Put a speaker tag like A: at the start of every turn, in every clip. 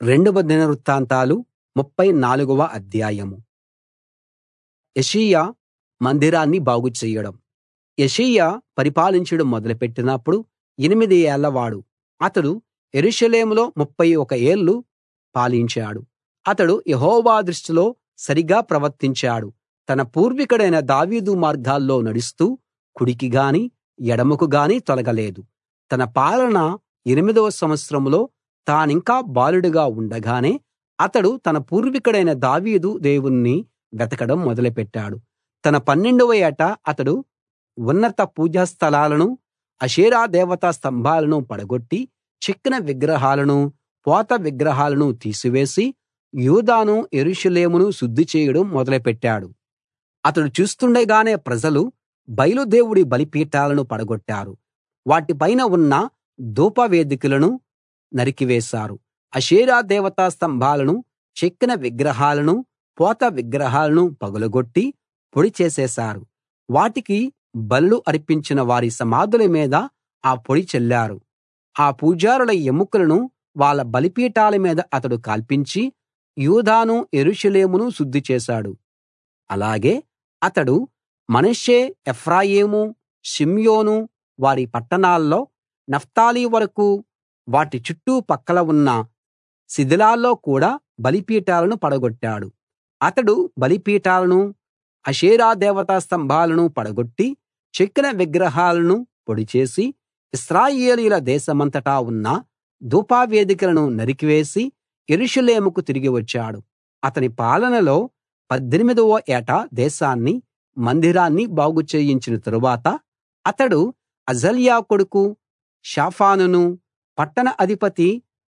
A: రెండవ దినవృత్తాంతాలు ముప్ఫై నాలుగవ అధ్యాయం యోషీయా మందిరాన్ని బాగు చెయ్యడం యోషీయా పరిపాలించడం మొదలుపెట్టినప్పుడు ఎనిమిది ఏళ్లవాడు అతడు యెరూషలేములో ముప్ఫై ఒక ఏళ్ళు పాలించాడు అతడు యెహోవా దృష్టిలో సరిగా ప్రవర్తించాడు తన పూర్వికుడైన దావీదు మార్గాల్లో నడుస్తూ కుడికి గాని ఎడమకు గాని తొలగలేదు తన పాలన ఎనిమిదవ సంవత్సరంలో తానింకా బాలుడుగా ఉండగానే అతడు తన పూర్వికుడైన దావీదు దేవుణ్ణి వెతకడం మొదలుపెట్టాడు తన పన్నెండవ ఏట అతడు ఉన్నత పూజా స్థలాలను అషేరా దేవతా స్తంభాలను పడగొట్టి చెక్కిన విగ్రహాలను పోత విగ్రహాలను తీసివేసి యూదాను యెరూషలేమును శుద్ధి చేయడం మొదలుపెట్టాడు అతడు చూస్తుండగానే ప్రజలు బయలు దేవుడి బలిపీఠాలను పడగొట్టారు వాటి పైన ఉన్న ధూపవేదికలను నరికివేశారు అషేరా దేవతా స్తంభాలను చెక్కిన విగ్రహాలను పోత విగ్రహాలను పగులగొట్టి పొడి చేసేశారు వాటికి బలులు అర్పించిన వారి సమాధుల మీద ఆ పొడి చల్లారు ఆ పూజారుల ఎముకలను వాళ్ళ బలిపీఠాల మీద అతడు కాల్పించి యూదాను యెరూషలేమును శుద్ధి చేశాడు అలాగే అతడు మనష్షే ఎఫ్రాయిము షిమ్యోను వారి పట్టణాల్లో నఫ్తాలి వరకూ వాటి చుట్టూ పక్కల ఉన్న శిథిలాల్లో కూడా బలిపీఠాలను పడగొట్టాడు అతడు బలిపీఠాలను అషేరా దేవతా స్తంభాలను పడగొట్టి చెక్కిన విగ్రహాలను పొడిచేసి ఇశ్రాయేలీయుల దేశమంతటా ఉన్న ధూపవేదికలను నరికివేసి యెరూషలేముకు తిరిగి వచ్చాడు అతని పాలనలో పద్దెనిమిదవ ఏట దేశాన్ని మందిరాన్ని బాగు చేయించిన తరువాత అతడు అజల్యా కొడుకు షాఫానును పట్టణ అధిపతి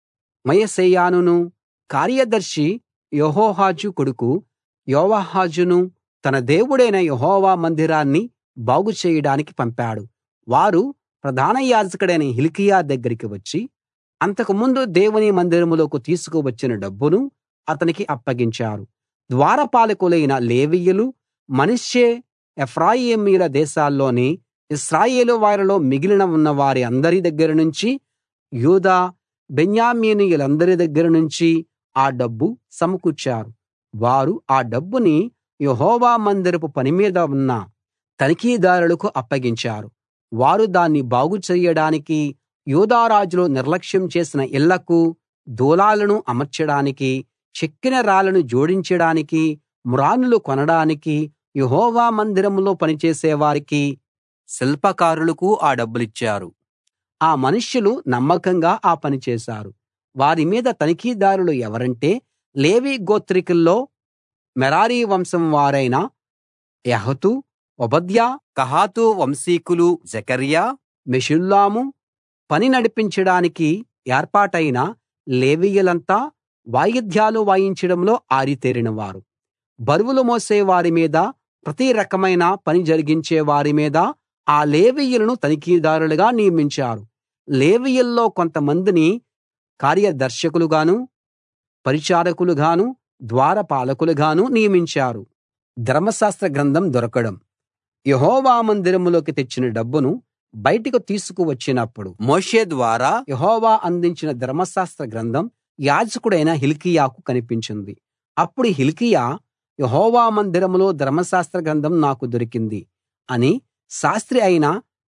A: మయశేయానును కార్యదర్శి యెహోహాజు కొడుకు యోవాహాజును తన దేవుడైన యెహోవా మందిరాన్ని బాగు చేయడానికి పంపాడు వారు ప్రధాన యాజకుడైన హిల్కీయా దగ్గరికి వచ్చి అంతకుముందు దేవుని మందిరంలోకి తీసుకువచ్చిన డబ్బును అతనికి అప్పగించారు ద్వారపాలకులైన లేవీయులు మనష్షే ఎఫ్రాయిమీయుల దేశాల్లోని ఇశ్రాయేలు వారిలో మిగిలిన ఉన్న వారి అందరి దగ్గర నుంచి యూదా బెన్యామీనీయులందరి దగ్గర నుంచి ఆ డబ్బు సమకూర్చారు వారు ఆ డబ్బుని యెహోవా మందిరపు పని మీద ఉన్న తనిఖీదారులకు అప్పగించారు వారు దాన్ని బాగు చెయ్యడానికి యూదా రాజులు నిర్లక్ష్యం చేసిన ఇళ్లకు దూలాలను అమర్చడానికి చెక్కిన రాళ్లను జోడించడానికి మ్రానులు కొనడానికి యెహోవా మందిరంలో పనిచేసే వారికి శిల్పకారులకు ఆ డబ్బులిచ్చారు ఆ మనుష్యులు నమ్మకంగా ఆ పని చేశారు వారి మీద తనిఖీదారులు ఎవరంటే లేవి గోత్రికుల్లో మెరారి వంశం వారైన యహతు ఓబద్యా కహాతు వంశీకులు జెకర్యా మెషుల్లాము పని నడిపించడానికి ఏర్పాటైన లేవీయులంతా వాయిద్యాలు వాయించడంలో ఆరితేరినవారు బరువులు మోసే వారి మీద ప్రతి రకమైన పని జరిగించే వారి మీద ఆ లేవీయులను తనిఖీదారులుగా నియమించారు లేవీయుల్లో కొంతమందిని కార్యదర్శకులుగాను పరిచారకులుగాను ద్వారపాలకులుగాను నియమించారు ధర్మశాస్త్ర గ్రంథం దొరకడం యెహోవా మందిరంలోకి తెచ్చిన డబ్బును బయటకు తీసుకువచ్చినప్పుడు మోషే ద్వారా యెహోవా అందించిన ధర్మశాస్త్ర గ్రంథం యాజకుడైన హిల్కీయాకు కనిపించింది అప్పుడు హిల్కీయా యెహోవా మందిరంలో ధర్మశాస్త్ర గ్రంథం నాకు దొరికింది అని శాస్త్రి అయిన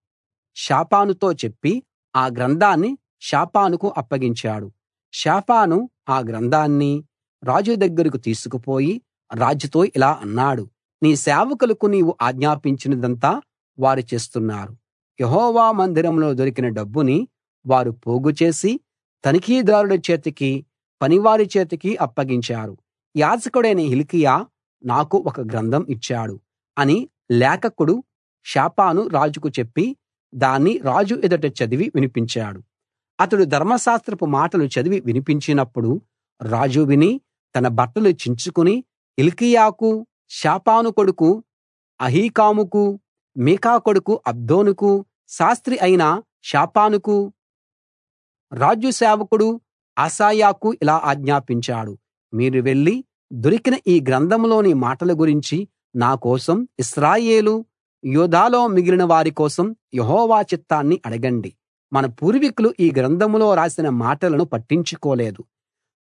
A: షాపానుతో చెప్పి ఆ గ్రంథాన్ని షాపానుకు అప్పగించాడు షాపాను ఆ గ్రంథాన్ని రాజు దగ్గరకు తీసుకుపోయి రాజుతో ఇలా అన్నాడు నీ సేవకులకు నీవు ఆజ్ఞాపించినదంతా వారు చేస్తున్నారు యెహోవా మందిరంలో దొరికిన డబ్బుని వారు పోగు చేసి తనిఖీదారుల చేతికి పనివారి చేతికి అప్పగించారు యాజకుడైన హిల్కియా నాకు ఒక గ్రంథం ఇచ్చాడు అని లేఖకుడు షాపాను రాజుకు చెప్పి దాన్ని రాజు ఎదుట చదివి వినిపించాడు అతడు ధర్మశాస్త్రపు మాటలు చదివి వినిపించినప్పుడు రాజు విని తన బట్టలు చించుకుని హిల్కీయాకు షాపాను కొడుకు అహీకాముకు మీకా కొడుకు అబ్దోనుకు శాస్త్రి అయిన షాపానుకు రాజు సేవకుడు అసాయాకు ఇలా ఆజ్ఞాపించాడు మీరు వెళ్లి దొరికిన ఈ గ్రంథంలోని మాటల గురించి నా కోసం ఇశ్రాయేలు యూదాలో మిగిలిన వారి కోసం యెహోవా చిత్తాన్ని అడగండి మన పూర్వీకులు ఈ గ్రంథంలో రాసిన మాటలను పట్టించుకోలేదు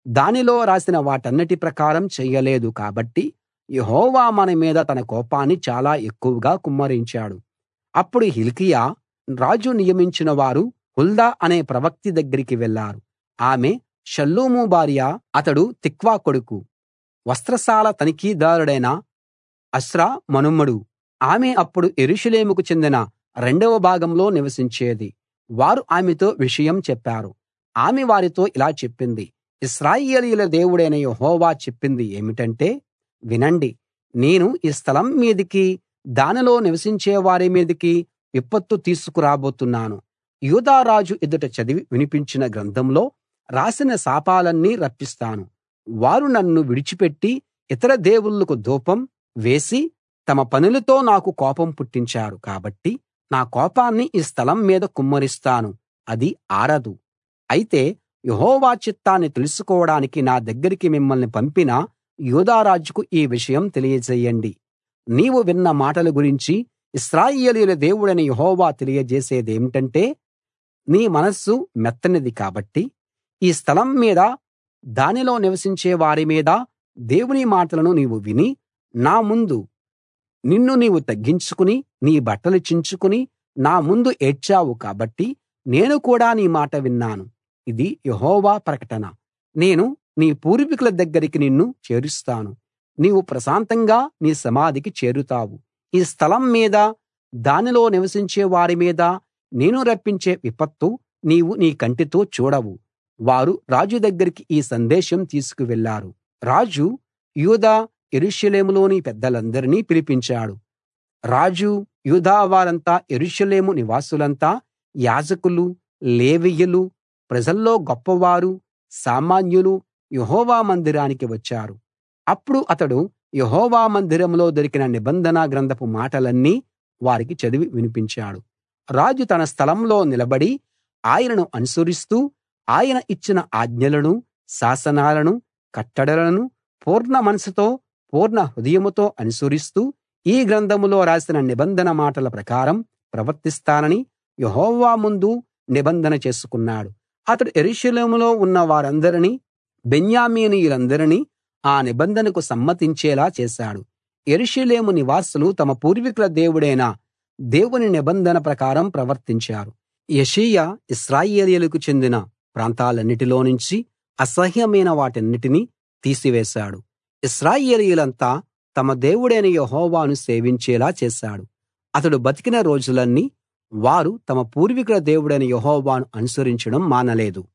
A: దానిలో రాసిన వాటన్నిటి ప్రకారం చెయ్యలేదు కాబట్టి యెహోవా మన మీద తన కోపాన్ని చాలా ఎక్కువగా కుమ్మరించాడు అప్పుడు హిల్కీయా రాజు నియమించిన వారు హుల్దా అనే ప్రవక్త దగ్గరికి వెళ్ళారు ఆమె షల్లూము భార్య అతడు తిక్వా కొడుకు వస్త్రశాల తనిఖీదారుడైన అస్రా మనుమడు ఆమె అప్పుడు యెరూషలేముకు చెందిన రెండవ భాగంలో నివసించేది వారు ఆమెతో విషయం చెప్పారు ఆమె వారితో ఇలా చెప్పింది ఇశ్రాయేలీయుల దేవుడైన యెహోవా చెప్పింది ఏమిటంటే వినండి నేను ఈ స్థలం మీదికి దానిలో నివసించే వారి మీదికి విపత్తు తీసుకురాబోతున్నాను యూదా రాజు ఎదుట చదివి వినిపించిన గ్రంథంలో రాసిన శాపాలన్నీ రప్పిస్తాను వారు నన్ను విడిచిపెట్టి ఇతర దేవుళ్ళకు ధూపం వేసి తమ పనులతో నాకు కోపం పుట్టించారు కాబట్టి నా కోపాన్ని ఈ స్థలం మీద కుమ్మరిస్తాను అది ఆరదు అయితే యెహోవా చిత్తాన్ని తెలుసుకోవడానికి నా దగ్గరికి మిమ్మల్ని పంపిన యూదా రాజుకు ఈ విషయం తెలియజేయండి నీవు విన్న మాటల గురించి ఇశ్రాయేలీయుల దేవుడైన యెహోవా తెలియజేసేదేమిటంటే నీ మనస్సు మెత్తనిది కాబట్టి ఈ స్థలం మీద దానిలో నివసించే వారి మీద దేవుని మాటలను నీవు విని నా ముందు నిన్ను నీవు తగ్గించుకుని నీ బట్టలు చించుకుని నా ముందు ఏడ్చావు కాబట్టి నేను కూడా నీ మాట విన్నాను ఇది యెహోవా ప్రకటన నేను నీ పూర్వీకుల దగ్గరికి నిన్ను చేరుస్తాను నీవు ప్రశాంతంగా నీ సమాధికి చేరుతావు ఈ స్థలం మీద దానిలో నివసించే వారి మీద నేను రప్పించే విపత్తు నీవు నీ కంటితో చూడవు వారు రాజు దగ్గరికి ఈ సందేశం తీసుకు వెళ్ళారు రాజు యూదా యెరూషలేములోని పెద్దలందరినీ పిలిపించాడు రాజు యూదా వారంతా యెరూషలేము నివాసులంతా యాజకులు లేవీయులు ప్రజల్లో గొప్పవారు సామాన్యులు యెహోవా మందిరానికి వచ్చారు అప్పుడు అతడు యెహోవా మందిరంలో దొరికిన నిబంధన గ్రంథపు మాటలన్నీ వారికి చదివి వినిపించాడు రాజు తన స్థలంలో నిలబడి ఆయనను అనుసరిస్తూ ఆయన ఇచ్చిన ఆజ్ఞలను శాసనాలను కట్టడలను పూర్ణ మనసుతో పూర్ణ హృదయముతో అనుసరిస్తూ ఈ గ్రంథంలో రాసిన నిబంధన మాటల ప్రకారం ప్రవర్తిస్తానని యెహోవా ముందు నిబంధన చేసుకున్నాడు అతడు యెరూషలేములో ఉన్న వారందరినీ బెన్యామీనీయులందరినీ ఆ నిబంధనకు సమ్మతించేలా చేశాడు యెరూషలేము నివాసులు తమ పూర్వీకుల దేవుడైన దేవుని నిబంధన ప్రకారం ప్రవర్తించారు యెషీయా ఇశ్రాయేలీయులకు చెందిన ప్రాంతాలన్నిటిలో నుంచి అసహ్యమైన వాటన్నిటినీ తీసివేశాడు ఇశ్రాయేలీయులంతా తమ దేవుడైన యెహోవాను సేవించేలా చేశాడు అతడు బతికిన రోజులన్నీ వారు తమ పూర్వీకుల దేవుడైన యెహోవాను అనుసరించడం మానలేదు